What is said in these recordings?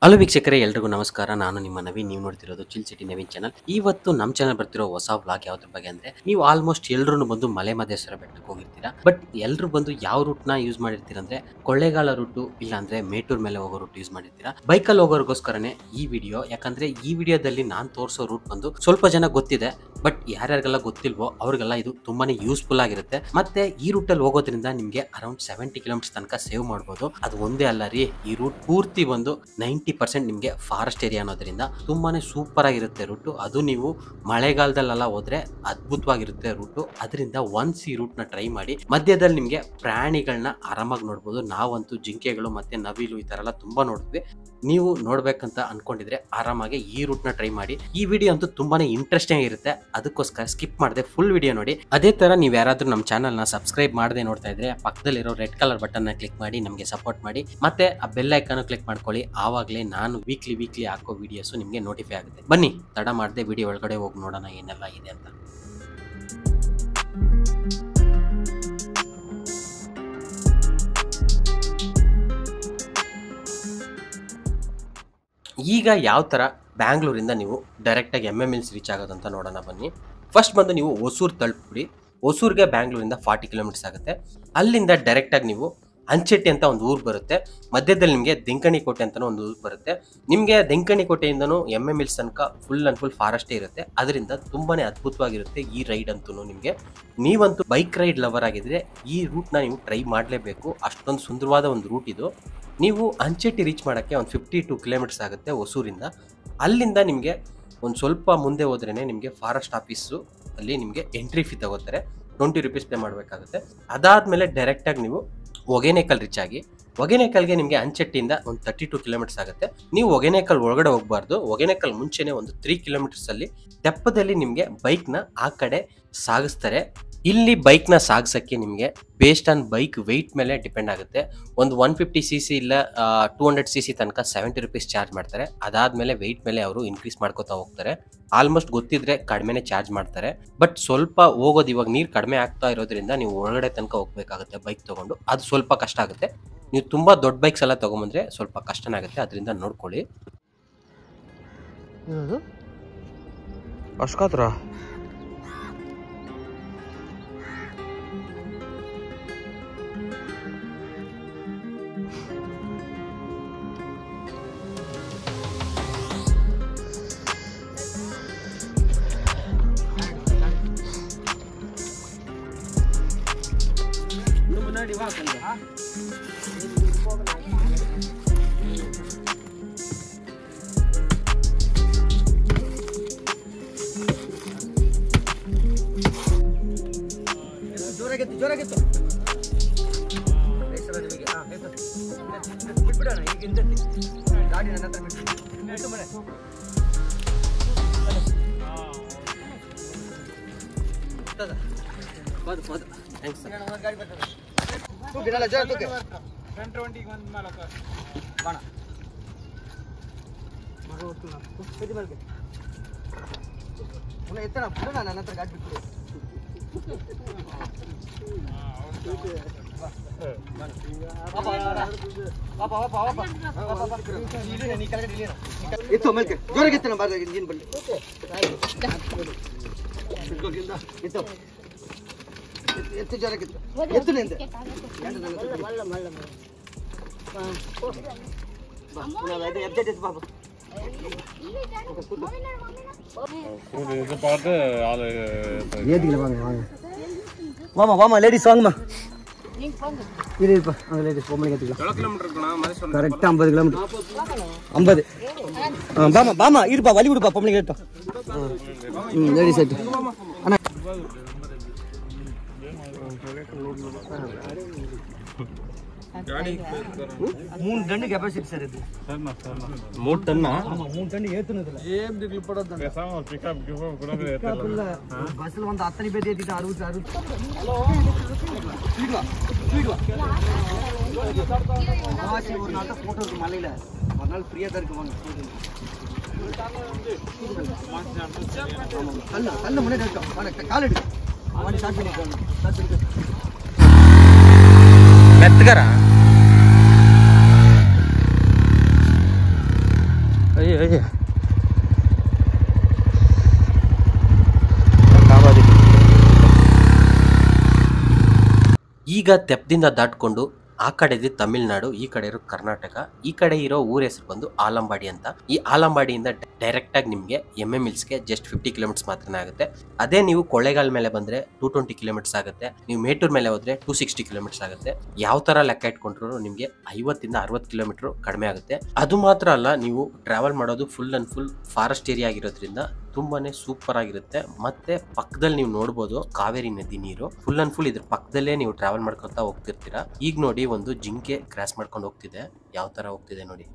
Hello ವೀಕ್ಷಕರೇ ಎಲ್ರಿಗೂ ನಮಸ್ಕಾರ ನಾನು ನಿಮ್ಮ ನವೀನ್ ನೀವು ನೋಡ್ತಿರೋದು ಚಿಲ್ ಸಿಟಿ ನವೀನ್ ಚಾನಲ್ ಇವತ್ತು ನಮ್ಮ ಚಾನಲ್ ಬರ್ತಿರೋ ಹೊಸ ವ್ಲಾಗ್ ಯಾವ್ದ್ರ ಬಗ್ಗೆ ಅಂದ್ರೆ ನೀವು ಆಲ್ಮೋಸ್ಟ್ ಎಲ್ರು ಬಂದು ಮಲೆ ಮಹದೇಶ್ವರ ಬೆಟ್ಟಕ್ಕೆ ಹೋಗಿರ್ತೀರಾ ಬಟ್ ಎಲ್ರು ಬಂದು ಯಾವ ರೂಟ್ ನ ಯೂಸ್ ಮಾಡಿರ್ತೀರ ಅಂದ್ರೆ ಕೊಳ್ಳೇಗಾಲ ರೂಟು ಇಲ್ಲ ಅಂದ್ರೆ ಮೇಟೂರ್ ಮೇಲೆ ಹೋಗೋ ರೂಟ್ ಯೂಸ್ ಮಾಡಿರ್ತೀರಾ ಬೈಕಲ್ಲಿ ಹೋಗೋರ್ಗೋಸ್ಕರನೇ ಈ ವಿಡಿಯೋ ಯಾಕಂದ್ರೆ ಈ ವಿಡಿಯೋದಲ್ಲಿ ನಾನು ತೋರಿಸೋ ರೂಟ್ ಬಂದು ಸ್ವಲ್ಪ ಜನ ಗೊತ್ತಿದೆ ಬಟ್ ಯಾರ್ಯಾರಿಗೆಲ್ಲ ಗೊತ್ತಿಲ್ವೋ ಅವ್ರಿಗೆಲ್ಲ ಇದು ತುಂಬಾನೇ ಯೂಸ್ಫುಲ್ ಆಗಿರುತ್ತೆ ಮತ್ತೆ ಈ ರೂಟಲ್ಲಿ ಹೋಗೋದ್ರಿಂದ ನಿಮಗೆ ಅರೌಂಡ್ ಸೆವೆಂಟಿ ಕಿಲೋಮೀಟರ್ಸ್ ತನಕ ಸೇವ್ ಮಾಡ್ಬೋದು ಅದು ಒಂದೇ ಅಲ್ಲ ರೀ ಈ ರೂಟ್ ಪೂರ್ತಿ ಬಂದು ನೈಂಟಿ ಪರ್ಸೆಂಟ್ ನಿಮಗೆ ಫಾರೆಸ್ಟ್ ಏರಿಯಾ ಅನ್ನೋದ್ರಿಂದ ತುಂಬಾನೇ ಸೂಪರ್ ಆಗಿರುತ್ತೆ ರೂಟು ಅದು ನೀವು ಮಳೆಗಾಲದಲ್ಲೆಲ್ಲ ಹೋದ್ರೆ ಅದ್ಭುತವಾಗಿರುತ್ತೆ ರೂಟು ಅದರಿಂದ ಒನ್ಸ್ ಈ ರೂಟ್ನ ಟ್ರೈ ಮಾಡಿ ಮಧ್ಯದಲ್ಲಿ ನಿಮಗೆ ಪ್ರಾಣಿಗಳನ್ನ ಆರಾಮಾಗಿ ನೋಡ್ಬೋದು ನಾವಂತೂ ಜಿಂಕೆಗಳು ಮತ್ತೆ ನವಿಲು ಈ ತರ ಎಲ್ಲ ತುಂಬಾ ನೋಡಿದ್ವಿ ನೀವು ನೋಡ್ಬೇಕಂತ ಅನ್ಕೊಂಡಿದ್ರೆ ಆರಾಮಾಗಿ ಈ ರೂಟ್ನ ಟ್ರೈ ಮಾಡಿ ಈ ವಿಡಿಯೋ ಅಂತೂ ತುಂಬಾನೇ ಇಂಟ್ರೆಸ್ಟಿಂಗ್ ಇರುತ್ತೆ ಅದಕ್ಕೋಸ್ಕರ ಸ್ಕಿಪ್ ಮಾಡದೆ ಫುಲ್ ವಿಡಿಯೋ ನೋಡಿ ಅದೇ ತರ ನೀವು ಯಾರಾದ್ರೂ ನಮ್ಮ ಚಾನಲ್ನ ಸಬ್ಸ್ಕ್ರೈಬ್ ಮಾಡದೆ ನೋಡ್ತಾ ಇದ್ರೆ ಪಕ್ಕದಲ್ಲಿರೋ ರೆಡ್ ಕಲರ್ ಬಟನ್ನ ಕ್ಲಿಕ್ ಮಾಡಿ ನಮಗೆ ಸಪೋರ್ಟ್ ಮಾಡಿ ಮತ್ತೆ ಆ ಬೆಲ್ ಐಕನ್ ಕ್ಲಿಕ್ ಮಾಡ್ಕೊಳ್ಳಿ ಆವಾಗಲೇ ನಾನು ವೀಕ್ಲಿ ವೀಕ್ಲಿ ಹಾಕೋ ವಿಡಿಯೋಸ್ ನಿಮಗೆ ನೋಟಿಫೈ ಆಗುತ್ತೆ ಬನ್ನಿ ತಡ ಮಾಡದೆ ವಿಡಿಯೋ ಒಳಗಡೆ ಹೋಗಿ ನೋಡೋಣ ಏನೆಲ್ಲ ಇದೆ ಅಂತ ಈಗ ಯಾವ ಥರ ಬ್ಯಾಂಗ್ಳೂರಿಂದ ನೀವು ಡೈರೆಕ್ಟಾಗಿ ಎಮ್ ಎಮ್ ಎಲ್ಸ್ ರೀಚ್ ಆಗೋದಂತ ನೋಡೋಣ ಬನ್ನಿ ಫಸ್ಟ್ ಬಂದು ನೀವು ಹೊಸೂರು ತಲುಪಿಬಿಡಿ ಹೊಸೂರಿಗೆ ಬ್ಯಾಂಗ್ಳೂರಿಂದ ಫಾರ್ಟಿ ಕಿಲೋಮೀಟರ್ಸ್ ಆಗುತ್ತೆ ಅಲ್ಲಿಂದ ಡೈರೆಕ್ಟಾಗಿ ನೀವು ಅಂಚೆಟ್ಟಿ ಅಂತ ಒಂದು ಊರು ಬರುತ್ತೆ ಮಧ್ಯದಲ್ಲಿ ನಿಮಗೆ ದೆಂಕಣಿ ಕೋಟೆ ಅಂತ ಒಂದು ಊರು ಬರುತ್ತೆ ನಿಮಗೆ ದೆಂಕಣಿ ಕೋಟೆಯಿಂದನೂ ಎಮ್ ಎಮ್ ಎಲ್ಸ್ ತನಕ ಫುಲ್ ಅಂಡ್ ಫುಲ್ ಫಾರೆಸ್ಟೇ ಇರುತ್ತೆ ಅದರಿಂದ ತುಂಬಾನೇ ಅದ್ಭುತವಾಗಿರುತ್ತೆ ಈ ರೈಡ್ ಅಂತೂ ನಿಮಗೆ ನೀವಂತೂ ಬೈಕ್ ರೈಡ್ ಲವರ್ ಆಗಿದ್ರೆ ಈ ರೂಟ್ನ ನೀವು ಟ್ರೈ ಮಾಡಲೇಬೇಕು ಅಷ್ಟೊಂದು ಸುಂದರವಾದ ಒಂದು ರೂಟ್ ಇದು ನೀವು ಅಂಚೆಟ್ಟಿ ರೀಚ್ ಮಾಡೋಕ್ಕೆ ಒಂದು ಫಿಫ್ಟಿ ಟು ಕಿಲೋಮೀಟರ್ಸ್ ಆಗುತ್ತೆ ಹೊಸೂರಿಂದ ಅಲ್ಲಿಂದ ನಿಮಗೆ ಒಂದು ಸ್ವಲ್ಪ ಮುಂದೆ ಹೋದ್ರೇ ನಿಮಗೆ ಫಾರೆಸ್ಟ್ ಆಫೀಸು ಅಲ್ಲಿ ನಿಮಗೆ ಎಂಟ್ರಿ ಫೀ ತಗೋತಾರೆ ಟ್ವೆಂಟಿ ರುಪೀಸ್ ಪೇ ಮಾಡಬೇಕಾಗುತ್ತೆ ಅದಾದಮೇಲೆ ಡೈರೆಕ್ಟಾಗಿ ನೀವು ಒಗೇನೇಕಲ್ ರೀಚ್ ಆಗಿ ಒಗೇನೇಕಲ್ಗೆ ನಿಮಗೆ ಅಂಚೆಟ್ಟಿಯಿಂದ ಒಂದು ತರ್ಟಿ ಟು ಕಿಲೋಮೀಟರ್ಸ್ ಆಗುತ್ತೆ ನೀವು ಒಗೇನೇಕಲ್ ಒಳಗಡೆ ಹೋಗಬಾರ್ದು ಒಗೇನೇಕಲ್ ಮುಂಚೆನೆ ಒಂದು ತ್ರೀ ಕಿಲೋಮೀಟರ್ಸ್ ಅಲ್ಲಿ ತೆಪ್ಪದಲ್ಲಿ ನಿಮಗೆ ಬೈಕ್ನ ಆ ಕಡೆ ಸಾಗಿಸ್ತಾರೆ ಇಲ್ಲಿ ಬೈಕ್ನ ಸಾಗಿಸೋಕ್ಕೆ ನಿಮಗೆ ಬೇಸ್ಡ್ ಆನ್ ಬೈಕ್ ವೆಯ್ಟ್ ಮೇಲೆ ಡಿಪೆಂಡ್ ಆಗುತ್ತೆ ಒಂದು ಒನ್ ಫಿಫ್ಟಿ ಸಿ ಸಿ ಇಲ್ಲ ಟೂ ಹಂಡ್ರೆಡ್ ಸಿ ಸಿ ತನಕ ಸೆವೆಂಟಿ ರುಪೀಸ್ ಚಾರ್ಜ್ ಮಾಡ್ತಾರೆ ಅದಾದಮೇಲೆ ವೆಯ್ಟ್ ಮೇಲೆ ಅವರು ಇನ್ಕ್ರೀಸ್ ಮಾಡ್ಕೋತಾ ಹೋಗ್ತಾರೆ ಆಲ್ಮೋಸ್ಟ್ ಗೊತ್ತಿದ್ರೆ ಕಡಿಮೆನೇ ಚಾರ್ಜ್ ಮಾಡ್ತಾರೆ ಬಟ್ ಸ್ವಲ್ಪ ಹೋಗೋದು ಇವಾಗ ನೀರು ಕಡಿಮೆ ಆಗ್ತಾ ಇರೋದ್ರಿಂದ ನೀವು ಒಳಗಡೆ ತನಕ ಹೋಗ್ಬೇಕಾಗುತ್ತೆ ಬೈಕ್ ತಗೊಂಡು ಅದು ಸ್ವಲ್ಪ ಕಷ್ಟ ಆಗುತ್ತೆ ನೀವು ತುಂಬ ದೊಡ್ಡ ಬೈಕ್ಸ್ ಎಲ್ಲ ತೊಗೊಂಬಂದ್ರೆ ಸ್ವಲ್ಪ ಕಷ್ಟನೇ ಆಗುತ್ತೆ ಅದರಿಂದ ನೋಡ್ಕೊಳ್ಳಿ ಅಷ್ಕಾತ್ರ ಜೋರಾಗಿತ್ತು ಜೋರಾಗಿತ್ತು ಬೇಸರ ನಿಮಗೆ ಹಾ ಆಯ್ತು ಬಿಟ್ಬಿಡೋಣ ಈಗ ಹಿಂದೆತ್ತಿ ಗಾಡಿ ನನ್ನ ಹತ್ರ ಬಿಟ್ಟು ಬಿಟ್ಟು ಮನೆ ಥ್ಯಾಂಕ್ಸ್ ಸರ್ ಒಂದೊಂದು ಗಾಡಿ ಬರ್ತದೆ ತೂಕಿನಲ್ಲ ಜೋರ ತೂಕೆ ಬಾಣ ಎತ್ತಿ ಮಲ್ಗೆ ಪುನಃ ಎತ್ತಣ ಬಿಡೋಣ ನನ್ನ ಹತ್ರ ಗಾಡಿ ಬಿಟ್ಟು ಎತ್ತು ಮೇಲ್ಕೆ ಜೋರಾಗಿ ಎತ್ತಣ ಬಾರ್ದಾಗ ಇಂಜಿನ್ ಬಲ್ಲಿ ಎತ್ತು ಎತ್ತು ಎತ್ತು ಜೋರಾಗಿ ಎತ್ತು ಎತ್ತು ನಿಂದೆ ಗಂಡ ನನ್ನ ಹತ್ರ ಬಿಡು. ಬಾ, ಪುನಃ ಅದು ಎಬ್ಜೆಟ್ ಎತ್ತು ಬಾಬು ஏதிக்கல வாங்க வாங்க வாமா வாமா லேடிஸ் வாங்கம்மா இரு இருப்பா அங்கே லேடிஸ் பொம்பளைங்க ஏற்றிக்கலாம் கரெக்டாக ஐம்பது கிலோமீட்டர் ஐம்பது ஆ பாமா பாமா இருப்பா வழி விடுப்பா பொம்பளைங்க ஏற்றோம் ம் லேடிஸ் ஏற்று அண்ணா மூணு டன்னு கெப்பாசிட்டி சார் இது ಮೂರು ಟನ್ನ ஆமாம் மூணு டன்னு ஏற்றுனதுல இல்ல பஸ்ல வந்து அத்தனை பேர் ஏத்திட்டு அறுபது அறுபது ஸ்பீடு வா ஸ்பீடு வா ஆசி ஒரு நாள் தான் போட்டோ இருக்கு மலையில ஒரு நாள் ஃப்ரீயா தான் இருக்கு வாங்க கல்லு கல்லு முன்னாடி இருக்கும் வாங்க கால் எடுக்க வண்டி ஸ்டார்ட் பண்ணிக்கோங்க ஸ்டார்ட் பண்ணிக்கோ ಮೆತ್ತಗರ ಅಯ್ಯ ಅಯ್ಯ ಈಗ ತೆಪ್ಪದಿಂದ ದಾಟ್ಕೊಂಡು ಆ ಕಡೆ ಇದೆ ತಮಿಳ್ನಾಡು ಈ ಕಡೆ ಇರೋ ಕರ್ನಾಟಕ ಈ ಕಡೆ ಇರೋ ಊರ ಹೆಸರು ಬಂದು ಆಲಂಬಾಡಿ ಅಂತ ಈ ಆಲಂಬಾಡಿಯಿಂದ ಡೈರೆಕ್ಟ್ ಆಗಿ ನಿಮಗೆ ಎಮ್ ಎಮ್ ಮಿಲ್ಸ್ಗೆ ಜಸ್ಟ್ ಫಿಫ್ಟಿ ಕಿಲೋಮೀಟರ್ಸ್ ಮಾತ್ರನೇ ಆಗುತ್ತೆ ಅದೇ ನೀವು ಕೊಳ್ಳೇಗಾಲ ಮೇಲೆ ಬಂದ್ರೆ ಟೂ ಟ್ವೆಂಟಿ ಕಿಲೋಮೀಟರ್ಸ್ ಆಗುತ್ತೆ ನೀವು ಮೇಟೂರ್ ಮೇಲೆ ಹೋದ್ರೆ ಟೂ ಸಿಕ್ಸ್ಟಿ ಕಿಲೋಮೀಟರ್ಸ್ ಆಗುತ್ತೆ ಯಾವ ತರ ಲೆಕ್ಕ ಇಟ್ಕೊಂಡ್ರು ನಿಮಗೆ ಐವತ್ತಿಂದ ಅರವತ್ತು ಕಿಲೋಮೀಟರ್ ಕಡಿಮೆ ಆಗುತ್ತೆ ಅದು ಮಾತ್ರ ಅಲ್ಲ ನೀವು ಟ್ರಾವೆಲ್ ಮಾಡೋದು full and full forest area ಆಗಿರೋದ್ರಿಂದ ತುಂಬಾನೇ ಸೂಪರ್ ಆಗಿರುತ್ತೆ ಮತ್ತೆ ಪಕ್ಕದಲ್ಲಿ ನೀವು ನೋಡ್ಬೋದು ಕಾವೇರಿ ನದಿ ನೀರು ಫುಲ್ ಅಂಡ್ ಫುಲ್ ಇದ್ರ ಪಕ್ಕದಲ್ಲೇ ನೀವು ಟ್ರಾವೆಲ್ ಮಾಡ್ಕೊತಾ ಹೋಗ್ತಿರ್ತೀರಾ ಈಗ ನೋಡಿ ಒಂದು ಜಿಂಕೆ ಕ್ರಾಸ್ ಮಾಡ್ಕೊಂಡು ಹೋಗ್ತಿದೆ ಯಾವ ತರ ಹೋಗ್ತಿದೆ ನೋಡಿ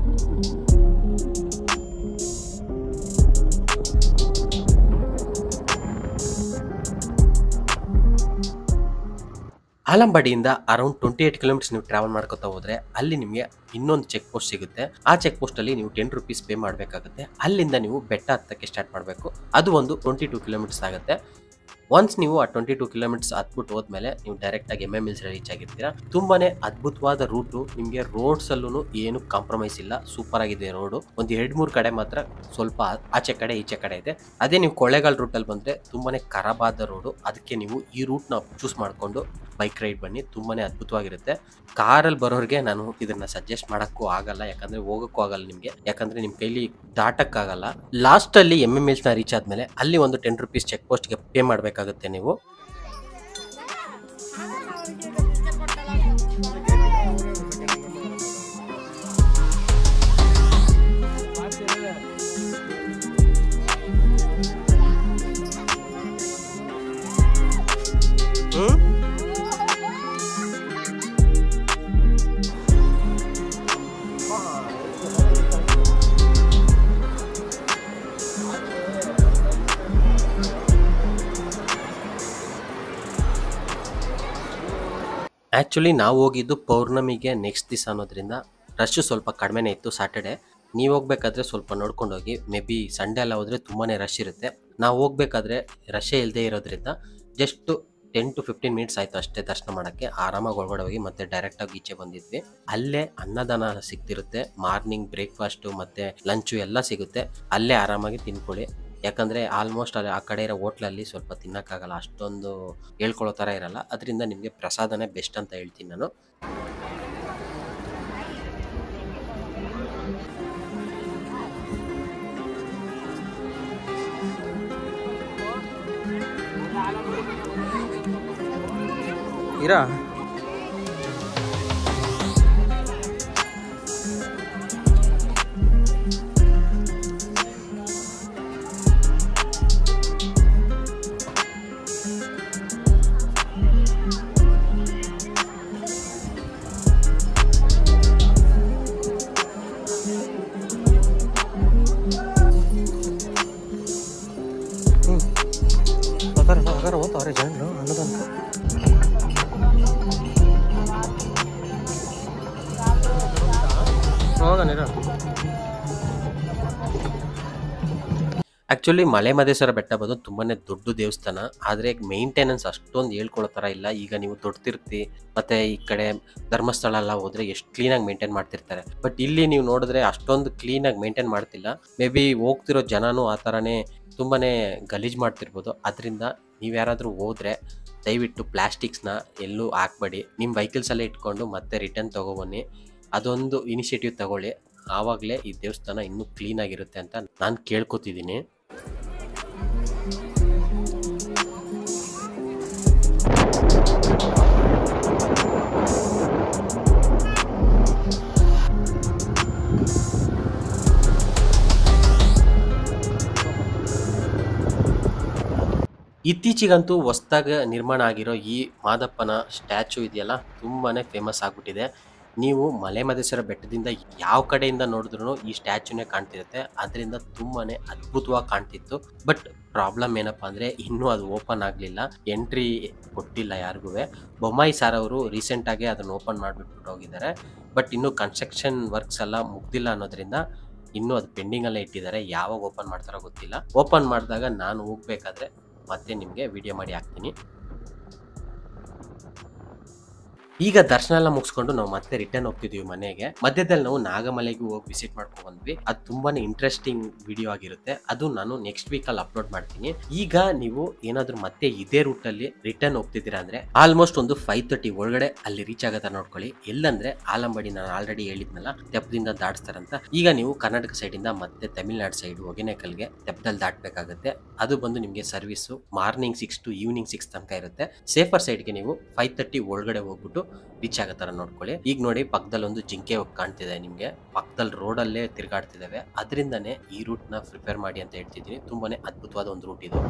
ಆಲಂಬಾಡಿಯಿಂದ ಅರೌಂಡ್ ಟ್ವೆಂಟಿ ಏಟ್ ಕಿಲೋಮೀಟರ್ಸ್ ನೀವು ಟ್ರಾವೆಲ್ ಮಾಡ್ಕೊತಾ ಹೋದ್ರೆ ಅಲ್ಲಿ ನಿಮಗೆ ಇನ್ನೊಂದು ಚೆಕ್ ಪೋಸ್ಟ್ ಸಿಗುತ್ತೆ ಆ ಚೆಕ್ ಪೋಸ್ಟ್ ಅಲ್ಲಿ ನೀವು ಟೆನ್ ರುಪೀಸ್ ಪೇ ಮಾಡಬೇಕಾಗುತ್ತೆ ಅಲ್ಲಿಂದ ನೀವು ಬೆಟ್ಟ ಹತ್ತಕ್ಕೆ ಸ್ಟಾರ್ಟ್ ಮಾಡಬೇಕು ಅದು ಒಂದು ಟ್ವೆಂಟಿ ಟೂ ಕಿಲೋಮೀಟರ್ಸ್ ಆಗುತ್ತೆ ಒನ್ಸ್ ನೀವು ಆ ಟ್ವೆಂಟಿ ಟೂ ಕಿಲೋಮೀಟರ್ಸ್ ಹತ್ಬಿಟ್ಟು ಹೋದ್ಮೇಲೆ ನೀವು ಡೈರೆಕ್ಟ್ ಆಗಿ ಎಮ್ ಎಮ್ ಎಲ್ಸ್ ರೀಚ್ ಆಗಿರ್ತೀರಾ ತುಂಬಾನೇ ಅದ್ಭುತವಾದ ರೂಟು ನಿಮಗೆ ರೋಡ್ಸ್ ಅಲ್ಲೂ ಏನು ಕಾಂಪ್ರಮೈಸ್ ಇಲ್ಲ ಸೂಪರ್ ಆಗಿದೆ ರೋಡು ಒಂದು ಎರಡ್ ಮೂರು ಕಡೆ ಮಾತ್ರ ಸ್ವಲ್ಪ ಆಚೆ ಕಡೆ ಈಚೆ ಕಡೆ ಇದೆ ಅದೇ ನೀವು ಕೊಳ್ಳೇಗಾಲ ರೂಟಲ್ಲಿ ಬಂದ್ರೆ ತುಂಬಾನೇ ಖರಾಬಾದ ರೋಡು ಅದಕ್ಕೆ ನೀವು ಈ ರೂಟ್ನ ಚೂಸ್ ಮಾಡಿಕೊಂಡು ಬೈಕ್ ರೈಡ್ ಬನ್ನಿ ತುಂಬಾನೇ ಅದ್ಭುತವಾಗಿರುತ್ತೆ ಕಾರಲ್ಲಿ ಬರೋರಿಗೆ ನಾನು ಇದನ್ನ ಸಜೆಸ್ಟ್ ಮಾಡಕ್ಕೂ ಆಗಲ್ಲ ಯಾಕಂದ್ರೆ ಹೋಗಕ್ಕೂ ಆಗಲ್ಲ ನಿಮಗೆ ಯಾಕಂದ್ರೆ ನಿಮ್ ಕೈಲಿ ದಾಟಕ್ಕಾಗಲ್ಲ ಲಾಸ್ಟ್ ಅಲ್ಲಿ ಎಮ್ ಎಮ್ ಎಲ್ಸ್ ನ ರೀಚ್ ಆದ್ಮೇಲೆ ಅಲ್ಲಿ ಒಂದು ಟೆನ್ ರುಪೀಸ್ ಚೆಕ್ ಪೋಸ್ಟ್ಗೆ ಪೇ ಮಾಡಬೇಕಾಗುತ್ತೆ ನೀವು ಆ್ಯಕ್ಚುಲಿ ನಾವು ಹೋಗಿದ್ದು ಪೌರ್ಣಮಿಗೆ ನೆಕ್ಸ್ಟ್ ದಿವಸ ಅನ್ನೋದ್ರಿಂದ ರಶ್ ಸ್ವಲ್ಪ ಕಡಿಮೆನೇ ಇತ್ತು ಸಾಟರ್ಡೆ ನೀವು ಹೋಗ್ಬೇಕಾದ್ರೆ ಸ್ವಲ್ಪ ನೋಡ್ಕೊಂಡು ಹೋಗಿ ಮೇ ಬಿ ಸಂಡೇ ಎಲ್ಲ ಹೋದರೆ ತುಂಬಾ ರಶ್ ಇರುತ್ತೆ ನಾವು ಹೋಗ್ಬೇಕಾದ್ರೆ ರಶೇ ಇಲ್ಲದೆ ಇರೋದ್ರಿಂದ just ten to fifteen minutes ಆಯಿತು ಅಷ್ಟೇ ದರ್ಶನ ಮಾಡೋಕ್ಕೆ ಆರಾಮಾಗಿ ಒಳಗಡೆ ಹೋಗಿ ಮತ್ತೆ ಡೈರೆಕ್ಟಾಗಿ ಈಚೆ ಬಂದಿದ್ವಿ ಅಲ್ಲೇ ಅನ್ನದಾನ ಸಿಗ್ತಿರುತ್ತೆ ಮಾರ್ನಿಂಗ್ ಬ್ರೇಕ್ಫಾಸ್ಟು ಮತ್ತು ಲಂಚು ಎಲ್ಲ ಸಿಗುತ್ತೆ ಅಲ್ಲೇ ಆರಾಮಾಗಿ ತಿನ್ಕೊಳ್ಳಿ ಯಾಕಂದರೆ ಆಲ್ಮೋಸ್ಟ್ ಅಲ್ಲಿ ಆ ಕಡೆ ಇರೋ ಹೋಟ್ಲಲ್ಲಿ ಸ್ವಲ್ಪ ತಿನ್ನೋಕ್ಕಾಗಲ್ಲ ಅಷ್ಟೊಂದು ಹೇಳ್ಕೊಳ್ಳೋ ಥರ ಇರಲ್ಲ ಅದರಿಂದ ನಿಮಗೆ ಪ್ರಸಾದನೇ ಬೆಸ್ಟ್ ಅಂತ ಹೇಳ್ತೀನಿ ನಾನು ಇರಾ ಅಗಾರ ಅಗಾರ ಓದ್ತಾವ್ರೆ ಜನರು ಅನ್ನೋದಂತ ಹೋಗನಿರ ಆ್ಯಕ್ಚುಲಿ ಮಲೆ ಮಹದೇಶ್ವರ ಬೆಟ್ಟ ಬಂದು ತುಂಬಾ ದೊಡ್ಡ ದೇವಸ್ಥಾನ ಆದರೆ ಮೇಂಟೆನೆನ್ಸ್ ಅಷ್ಟೊಂದು ಹೇಳ್ಕೊಳ್ಳೋ ಥರ ಇಲ್ಲ ಈಗ ನೀವು ದೊಡ್ಡ ತಿರ್ತಿ ಮತ್ತು ಈ ಕಡೆ ಧರ್ಮಸ್ಥಳ ಎಲ್ಲ ಹೋದರೆ ಎಷ್ಟು ಕ್ಲೀನಾಗಿ ಮೇಂಟೈನ್ ಮಾಡ್ತಿರ್ತಾರೆ ಬಟ್ ಇಲ್ಲಿ ನೀವು ನೋಡಿದ್ರೆ ಅಷ್ಟೊಂದು ಕ್ಲೀನಾಗಿ ಮೇಂಟೈನ್ ಮಾಡ್ತಿಲ್ಲ ಮೇ ಬಿ ಹೋಗ್ತಿರೋ ಜನನೂ ಆ ಥರನೇ ತುಂಬಾ ಗಲೀಜು ಮಾಡ್ತಿರ್ಬೋದು ಅದರಿಂದ ನೀವು ಯಾರಾದರೂ ಹೋದರೆ ದಯವಿಟ್ಟು ಪ್ಲಾಸ್ಟಿಕ್ಸ್ನ ಎಲ್ಲೂ ಹಾಕ್ಬೇಡಿ ನಿಮ್ಮ ವೆಹಿಕಲ್ಸಲ್ಲೇ ಇಟ್ಕೊಂಡು ಮತ್ತೆ ರಿಟರ್ನ್ ತೊಗೊಬನ್ನಿ ಅದೊಂದು ಇನಿಷಿಯೇಟಿವ್ ತಗೊಳ್ಳಿ ಆವಾಗಲೇ ಈ ದೇವಸ್ಥಾನ ಇನ್ನೂ ಕ್ಲೀನಾಗಿರುತ್ತೆ ಅಂತ ನಾನು ಕೇಳ್ಕೊತಿದ್ದೀನಿ ಇತ್ತೀಚೆಗಂತೂ ಹೊಸ್ದಾಗಿ ನಿರ್ಮಾಣ ಆಗಿರೋ ಈ ಮಾದಪ್ಪನ ಸ್ಟ್ಯಾಚು ಇದೆಯಲ್ಲ ತುಂಬಾ ಫೇಮಸ್ ಆಗಿಬಿಟ್ಟಿದೆ ನೀವು ಮಲೆ ಮಹದೇಶ್ವರ ಬೆಟ್ಟದಿಂದ ಯಾವ ಕಡೆಯಿಂದ ನೋಡಿದ್ರು ಈ ಸ್ಟ್ಯಾಚುನೇ ಕಾಣ್ತಿರುತ್ತೆ ಅದರಿಂದ ತುಂಬಾ ಅದ್ಭುತವಾಗಿ ಕಾಣ್ತಿತ್ತು ಬಟ್ ಪ್ರಾಬ್ಲಮ್ ಏನಪ್ಪ ಅಂದರೆ ಇನ್ನೂ ಅದು ಓಪನ್ ಆಗಲಿಲ್ಲ ಎಂಟ್ರಿ ಕೊಟ್ಟಿಲ್ಲ ಯಾರಿಗೂ ಬೊಮ್ಮಾಯಿ ಸಾರ್ ಅವರು ರೀಸೆಂಟಾಗಿ ಅದನ್ನು ಓಪನ್ ಮಾಡಿಬಿಟ್ಟು ಹೋಗಿದ್ದಾರೆ ಬಟ್ ಇನ್ನೂ ಕನ್ಸ್ಟ್ರಕ್ಷನ್ ವರ್ಕ್ಸ್ ಎಲ್ಲ ಮುಗ್ದಿಲ್ಲ ಅನ್ನೋದ್ರಿಂದ ಇನ್ನೂ ಅದು ಪೆಂಡಿಂಗಲ್ಲೇ ಇಟ್ಟಿದ್ದಾರೆ ಯಾವಾಗ ಓಪನ್ ಮಾಡ್ತಾರೋ ಗೊತ್ತಿಲ್ಲ ಓಪನ್ ಮಾಡಿದಾಗ ನಾನು ಹೋಗ್ಬೇಕಾದ್ರೆ ಮತ್ತೆ ನಿಮಗೆ ವಿಡಿಯೋ ಮಾಡಿ ಹಾಕ್ತೀನಿ ಈಗ ದರ್ಶನ ಎಲ್ಲ ಮುಗಿಸ್ಕೊಂಡು ನಾವು ಮತ್ತೆ ರಿಟರ್ನ್ ಹೋಗ್ತಿದೀವಿ ಮನೆಗೆ ಮಧ್ಯದಲ್ಲಿ ನಾವು ನಾಗಮಲೆಗೂ ಹೋಗಿ ವಿಸಿಟ್ ಮಾಡ್ಕೊಂಡ್ ಬಂದ್ವಿ ಅದು ತುಂಬಾನೇ ಇಂಟ್ರೆಸ್ಟಿಂಗ್ ವಿಡಿಯೋ ಆಗಿರುತ್ತೆ ಅದು ನಾನು ನೆಕ್ಸ್ಟ್ ವೀಕ್ ಅಲ್ಲಿ ಅಪ್ಲೋಡ್ ಮಾಡ್ತೀನಿ ಈಗ ನೀವು ಏನಾದ್ರೂ ಮತ್ತೆ ಇದೇ ರೂಟ್ ಅಲ್ಲಿ ರಿಟರ್ನ್ ಹೋಗ್ತಿದ್ದೀರಾ ಅಂದ್ರೆ ಆಲ್ಮೋಸ್ಟ್ ಒಂದು ಫೈವ್ ತರ್ಟಿ ಒಳಗಡೆ ಅಲ್ಲಿ ರೀಚ್ ಆಗತ್ತ ನೋಡ್ಕೊಳ್ಳಿ ಎಲ್ಲಂದ್ರೆ ಆಲಂಬಡಿ ನಾನು ಆಲ್ರೆಡಿ ಹೇಳಿದ್ನಲ್ಲ ತೆಪ್ಪದಿಂದ ದಾಟಿಸ್ತಾರಂತ ಈಗ ನೀವು ಕರ್ನಾಟಕ ಸೈಡ್ ಇಂದ ಮತ್ತೆ ತಮಿಳ್ನಾಡು ಸೈಡ್ ಹೊಗೆನೆಕಲ್ಗೆ ತೆಪ್ಪದಲ್ಲಿ ದಾಟಬೇಕಾಗುತ್ತೆ ಅದು ಬಂದು ನಿಮಗೆ service morning six to evening six ತನಕ ಇರುತ್ತೆ ಸೇಫರ್ ಸೈಡ್ಗೆ ನೀವು ಫೈವ್ ತರ್ಟಿ ಒಳಗಡೆ ಹೋಗ್ಬಿಟ್ಟು ರೀಚ್ ಆಗೋ ಥರ ನೋಡ್ಕೊಳ್ಳಿ ಈಗ ನೋಡಿ ಪಕ್ಕದಲ್ಲಿ ಒಂದು ಜಿಂಕೆ ಹೋಗಿ ಕಾಣ್ತಿದೆ ನಿಮಗೆ ಪಕ್ಕದಲ್ಲಿ ರೋಡಲ್ಲೇ ತಿರುಗಾಡ್ತಿದ್ದಾವೆ ಅದರಿಂದನೇ ಈ ರೂಟ್ನ ಪ್ರಿಪೇರ್ ಮಾಡಿ ಅಂತ ಹೇಳ್ತಿದ್ದೀನಿ ತುಂಬಾನೇ ಅದ್ಭುತವಾದ ಒಂದು ರೂಟ್ ಇದು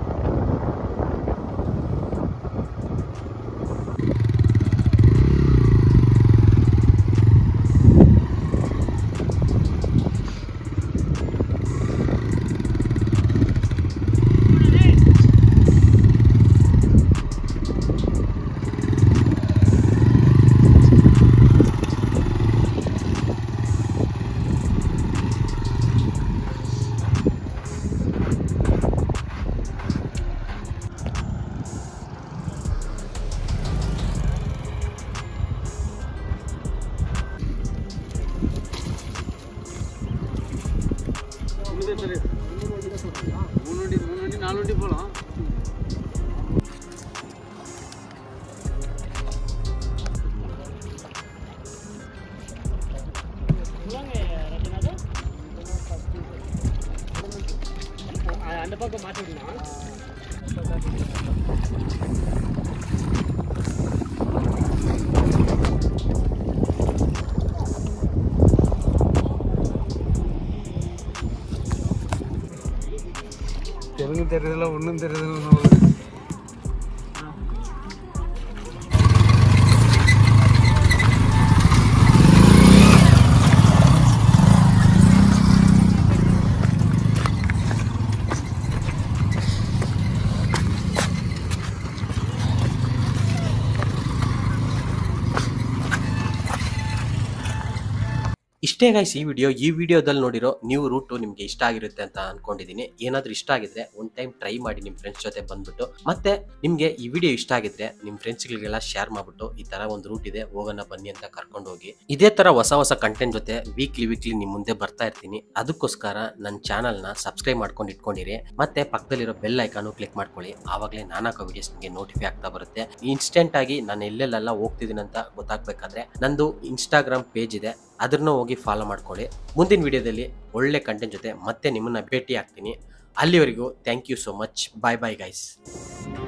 அந்த பக்கம் மாட்டிக்கலாம் தெலுங்கு தெரியல ஒன்றும் தெரியல நம்மளுக்கு ಇಷ್ಟೇ ಗೈಸ್ ಈ ವಿಡಿಯೋ ಈ ವಿಡಿಯೋದಲ್ಲಿ ನೋಡಿರೋ ನೀವು ರೂಟು ನಿಮಗೆ ಇಷ್ಟ ಆಗಿರುತ್ತೆ ಅಂತ ಅನ್ಕೊಂಡಿದ್ದೀನಿ ಏನಾದರೂ ಇಷ್ಟ ಆಗಿದ್ರೆ ಒಂದು ಟೈಮ್ ಟ್ರೈ ಮಾಡಿ ನಿಮ್ಮ ಫ್ರೆಂಡ್ಸ್ ಜೊತೆ ಬಂದ್ಬಿಟ್ಟು ಮತ್ತೆ ನಿಮಗೆ ಈ ವಿಡಿಯೋ ಇಷ್ಟ ಆಗಿದ್ರೆ ನಿಮ್ಮ ಫ್ರೆಂಡ್ಸ್ಗಳಿಗೆಲ್ಲ ಶೇರ್ ಮಾಡ್ಬಿಟ್ಟು ಈ ತರ ಒಂದು ರೂಟ್ ಇದೆ ಹೋಗೋಣ ಬನ್ನಿ ಅಂತ ಕರ್ಕೊಂಡು ಹೋಗಿ ಇದೇ ತರ ಹೊಸ ಹೊಸ ಕಂಟೆಂಟ್ ಜೊತೆ ವೀಕ್ಲಿ ವೀಕ್ಲಿ ನಿಮ್ಮ ಮುಂದೆ ಬರ್ತಾ ಇರ್ತೀನಿ ಅದಕ್ಕೋಸ್ಕರ ನನ್ನ ಚಾನಲ್ನ ಸಬ್ಸ್ಕ್ರೈಬ್ ಮಾಡ್ಕೊಂಡು ಇಟ್ಕೊಂಡಿರಿ ಮತ್ತೆ ಪಕ್ಕದಲ್ಲಿರೋ ಬೆಲ್ ಐಕಾನು ಕ್ಲಿಕ್ ಮಾಡ್ಕೊಳ್ಳಿ ಆವಾಗಲೇ ನಾನು ಹಾಕೋ ವಿಡಿಯೋಸ್ ನಿಮಗೆ ನೋಟಿಫೈ ಆಗ್ತಾ ಬರುತ್ತೆ ಇನ್ಸ್ಟೆಂಟ್ ಆಗಿ ನಾನು ಎಲ್ಲೆಲ್ಲೆಲ್ಲ ಹೋಗ್ತಿದ್ದೀನಿ ಅಂತ ಗೊತ್ತಾಗ್ಬೇಕಾದ್ರೆ ನಂದು ಇನ್ಸ್ಟಾಗ್ರಾಮ್ ಪೇಜ್ ಇದೆ ಅದನ್ನು ಹೋಗಿ ಫಾಲೋ ಮಾಡ್ಕೊಳ್ಳಿ ಮುಂದಿನ ವಿಡಿಯೋದಲ್ಲಿ ಒಳ್ಳೆ ಕಂಟೆಂಟ್ ಜೊತೆ ಮತ್ತೆ ನಿಮ್ಮನ್ನ ಭೇಟಿ ಆಗ್ತೀನಿ ಅಲ್ಲಿವರೆಗೂ thank you so much bye bye guys